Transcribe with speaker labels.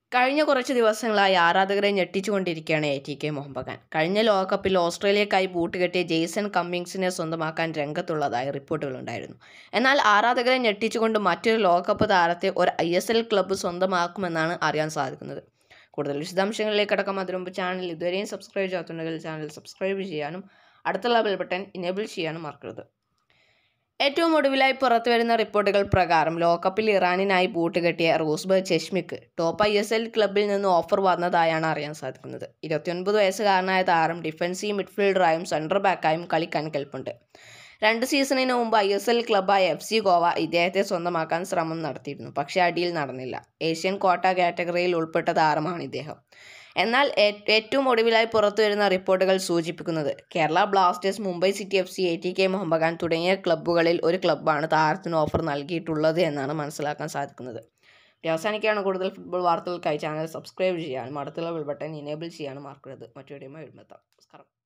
Speaker 1: കഴിഞ്ഞ കുറച്ച് ദിവസങ്ങളായി ആരാധകരെ ഞെട്ടിച്ചുകൊണ്ടിരിക്കുകയാണ് A T K Muhammad Khan കഴിഞ്ഞ ലോകകപ്പിൽ ഓസ്ട്രേലിയക്കായി ബൂട്ടുകെട്ടിയ ജെയ്സൺ കമ്മിങ്സിനെ സ്വന്തമാക്കാൻ രംഗത്തുള്ളതായി റിപ്പോർട്ടുകളുണ്ടായിരുന്നു എന്നാൽ ആരാധകരെ ഞെട്ടിച്ചുകൊണ്ട് മറ്റൊരു ലോകകപ്പ് താരത്തെ ഒരു ഐ എസ് എൽ ക്ലബ്ബ് സ്വന്തമാക്കുമെന്നാണ് അറിയാൻ സാധിക്കുന്നത് കൂടുതൽ വിശദാംശങ്ങളിലേക്ക് അടക്കം അതിനു മുമ്പ് ചാനൽ ഇതുവരെയും സബ്സ്ക്രൈബ് ചെയ്യാത്തുണ്ടെങ്കിൽ ചാനൽ സബ്സ്ക്രൈബ് ചെയ്യാനും അടുത്തുള്ള ബെൽ ബട്ടൺ ഇനേബിൾ ചെയ്യാനും മറക്കരുത് ഏറ്റവും ഒടുവിലായി പുറത്തുവരുന്ന റിപ്പോർട്ടുകൾ പ്രകാരം ലോകകപ്പിൽ ഇറാനിനായി ബൂട്ട് കെട്ടിയ റൂസ്ബർഗ് ചെഷ്മിക്ക് ടോപ്പ് ഐ എസ് എൽ ക്ലബിൽ നിന്ന് ഓഫർ വന്നതായാണ് അറിയാൻ സാധിക്കുന്നത് ഇരുപത്തിയൊൻപത് വയസ്സുകാരനായ താരം ഡിഫൻസീവ് മിഡ്ഫീൽഡറായും സെൻട്രൽ ബാക്കായും കളിക്കാൻ കെൽപ്പുണ്ട് രണ്ട് സീസണിന് മുമ്പ് ഐ എസ് എൽ ക്ലബ്ബായ എഫ് സി ഗോവ ഇദ്ദേഹത്തെ സ്വന്തമാക്കാൻ ശ്രമം നടത്തിയിരുന്നു പക്ഷേ അടിയിൽ നടന്നില്ല ഏഷ്യൻ ക്വാട്ട കാറ്റഗറിയിൽ ഉൾപ്പെട്ട താരമാണ് ഇദ്ദേഹം എന്നാൽ ഏറ്റവും ഒടുവിലായി പുറത്തുവരുന്ന റിപ്പോർട്ടുകൾ സൂചിപ്പിക്കുന്നത് Kerala Blasters Mumbai City F C A T K Muhammad Khan തുടങ്ങിയ ക്ലബ്ബുകളിൽ ഒരു ക്ലബ്ബാണ് താരത്തിന് ഓഫർ നൽകിയിട്ടുള്ളത് എന്നാണ് മനസ്സിലാക്കാൻ സാധിക്കുന്നത് അവസാനിക്കുകയാണ് കൂടുതൽ ഫുട്ബോൾ വാർത്തകൾക്കായി ചാനൽ സബ്സ്ക്രൈബ് ചെയ്യാനും അടുത്തുള്ള ബെൽ ബട്ടൺ ഇനേബിൾ ചെയ്യാനും മറക്കരുത് മറ്റു വീഡിയോ വരുമ്പോൾ നമസ്കാരം